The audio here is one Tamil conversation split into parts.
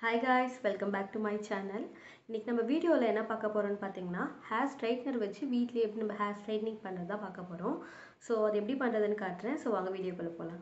hi guys welcome back to my channel இன்றைக்கி நம்ம வீடியோவில் என்ன பார்க்க போகிறோம்னு பார்த்தீங்கன்னா ஹேர் ஸ்ட்ரைட்னர் வச்சு வீட்லேயே எப்படி நம்ம ஹேர் ஸ்ட்ரைட்னிங் பண்ணுறது தான் பார்க்க போகிறோம் ஸோ அது எப்படி பண்ணுறதுன்னு காட்டுறேன் ஸோ வாங்க வீடியோக்குள்ளே போகலாம்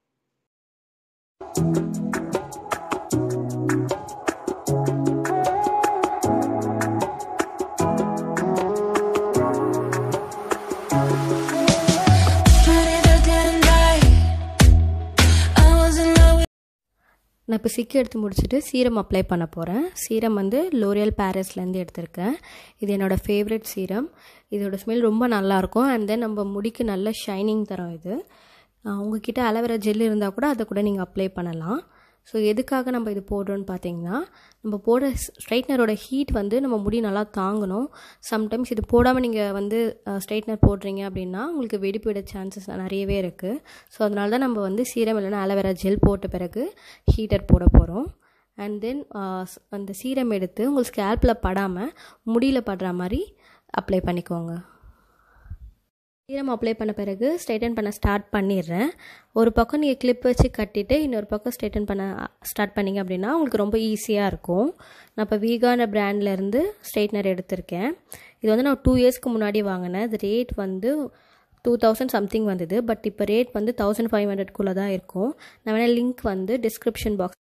நான் இப்போ சிக்கு எடுத்து முடிச்சுட்டு சீரம் அப்ளை பண்ண போகிறேன் சீரம் வந்து லோரியல் பேரஸ்லேருந்து எடுத்திருக்கேன் இது என்னோடய ஃபேவரட் சீரம் இதோட ஸ்மெல் ரொம்ப நல்லாயிருக்கும் அண்ட் தென் நம்ம முடிக்கு நல்ல ஷைனிங் தரும் இது உங்ககிட்ட அலோவேரா ஜெல் இருந்தால் கூட அதை கூட நீங்கள் அப்ளை பண்ணலாம் ஸோ எதுக்காக நம்ம இது போடுறோன்னு பார்த்தீங்கன்னா நம்ம போடுற ஸ்ட்ரைட்னரோட ஹீட் வந்து நம்ம முடி நல்லா தாங்கணும் சம்டைம்ஸ் இது போடாமல் நீங்கள் வந்து ஸ்ட்ரைட்னர் போடுறீங்க அப்படின்னா உங்களுக்கு வெடிப்பு விட சான்சஸ் நிறையவே இருக்குது ஸோ அதனால தான் நம்ம வந்து சீரம் இல்லைனா அலோவேரா ஜெல் போட்ட பிறகு ஹீட்டர் போட போகிறோம் அண்ட் தென் அந்த சீரம் எடுத்து உங்களுக்கு ஸ்கேல்பில் படாமல் முடியில் படுற மாதிரி அப்ளை பண்ணிக்கோங்க சீரம் அப்ளை பண்ண பிறகு ஸ்ட்ரைட்டன் பண்ண ஸ்டார்ட் பண்ணிடுறேன் ஒரு பக்கம் நீங்கள் கிளிப் வச்சு கட்டிட்டு இன்னொரு பக்கம் ஸ்ட்ரைட்டன் பண்ண ஸ்டார்ட் பண்ணிங்க அப்படின்னா உங்களுக்கு ரொம்ப ஈஸியாக இருக்கும் நான் இப்போ வீகான பிராண்ட்லேருந்து ஸ்ட்ரைட்னர் எடுத்திருக்கேன் இது வந்து நான் டூ இயர்ஸ்க்கு முன்னாடி வாங்கினேன் இது ரேட் வந்து டூ தௌசண்ட் சம்திங் வந்தது பட் இப்போ ரேட் வந்து தௌசண்ட் ஃபைவ் ஹண்ட்ரட்குள்ளே தான் இருக்கும் நான் வேணால் லிங்க் வந்து டிஸ்கிரிப்ஷன் பாக்ஸ்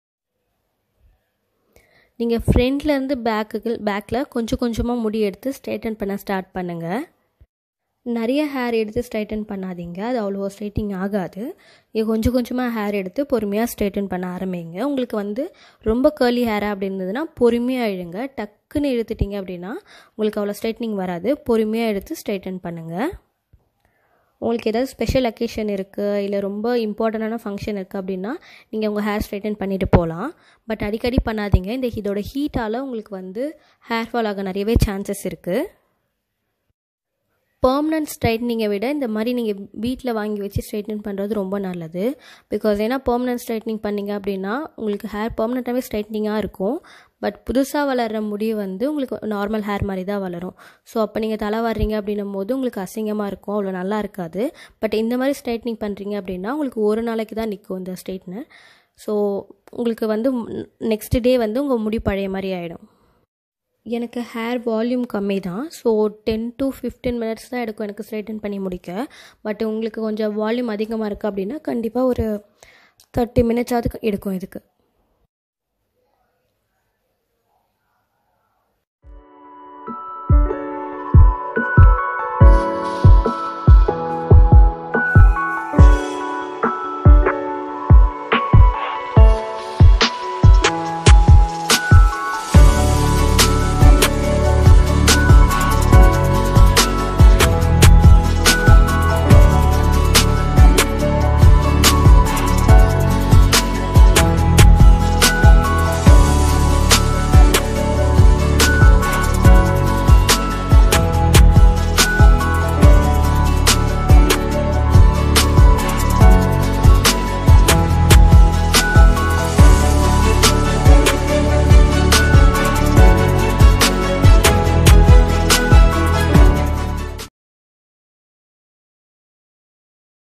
நீங்கள் ஃப்ரண்ட்லேருந்து பேக்குக்கு பேக்கில் கொஞ்சம் கொஞ்சமாக முடி எடுத்து ஸ்ட்ரைட்டன் பண்ண ஸ்டார்ட் பண்ணுங்கள் நிறைய ஹேர் எடுத்து ஸ்ட்ரைட்டன் பண்ணாதீங்க அது அவ்வளோ ஸ்ட்ரைட்டிங் ஆகாது இது கொஞ்சம் கொஞ்சமாக ஹேர் எடுத்து பொறுமையாக ஸ்ட்ரைட்டன் பண்ண ஆரம்பிங்க உங்களுக்கு வந்து ரொம்ப கேர்லி ஹேராக அப்படி இருந்ததுன்னா பொறுமையாக இழுங்க டக்குன்னு இழுத்துட்டிங்க அப்படின்னா உங்களுக்கு அவ்வளோ ஸ்ட்ரைட்னிங் வராது பொறுமையாக எடுத்து ஸ்ட்ரைட்டன் பண்ணுங்கள் உங்களுக்கு ஏதாவது ஸ்பெஷல் அக்கேஷன் இருக்குது இல்லை ரொம்ப இம்பார்ட்டண்டான ஃபங்க்ஷன் இருக்குது அப்படின்னா நீங்கள் உங்கள் ஹேர் ஸ்ட்ரைட்டன் பண்ணிவிட்டு போகலாம் பட் அடிக்கடி பண்ணாதீங்க இந்த இதோட ஹீட்டால் உங்களுக்கு வந்து ஹேர் ஃபால் ஆக நிறையவே சான்சஸ் இருக்குது பர்மனன்ட் ஸ்ட்ரைட்னிங்கை விட இந்த மாதிரி நீங்கள் வீட்டில் வாங்கி வச்சு ஸ்ட்ரைட்னிங் பண்ணுறது ரொம்ப நல்லது பிகாஸ் ஏன்னா பர்மனன்ட் ஸ்ட்ரைட்னிங் பண்ணிங்க அப்படின்னா உங்களுக்கு ஹேர் பர்மனெண்ட்டாகவே ஸ்ட்ரைட்னிங்காக இருக்கும் பட் புதுசாக வளர்கிற முடி வந்து உங்களுக்கு நார்மல் ஹேர் மாதிரி தான் வளரும் ஸோ அப்போ நீங்கள் தலை வர்றீங்க அப்படின்னும் போது உங்களுக்கு அசிங்கமாக இருக்கும் அவ்வளோ நல்லா இருக்காது பட் இந்த மாதிரி ஸ்ட்ரைட்னிங் பண்ணுறீங்க அப்படின்னா உங்களுக்கு ஒரு நாளைக்கு தான் நிற்கும் இந்த ஸ்ட்ரைட்னர் ஸோ உங்களுக்கு வந்து நெக்ஸ்ட் டே வந்து உங்கள் முடி பழைய மாதிரி ஆகிடும் எனக்கு ஹேர் வால்யூம் கம்மி தான் so ten to fifteen minutes தான் எடுக்கும் எனக்கு ஸ்ட்ரைட்டன் பண்ணி முடிக்க பட் உங்களுக்கு கொஞ்சம் வால்யூம் அதிகமாக இருக்குது அப்படின்னா கண்டிப்பாக ஒரு தேர்ட்டி மினிட்ஸாவது எடுக்கும் இதுக்கு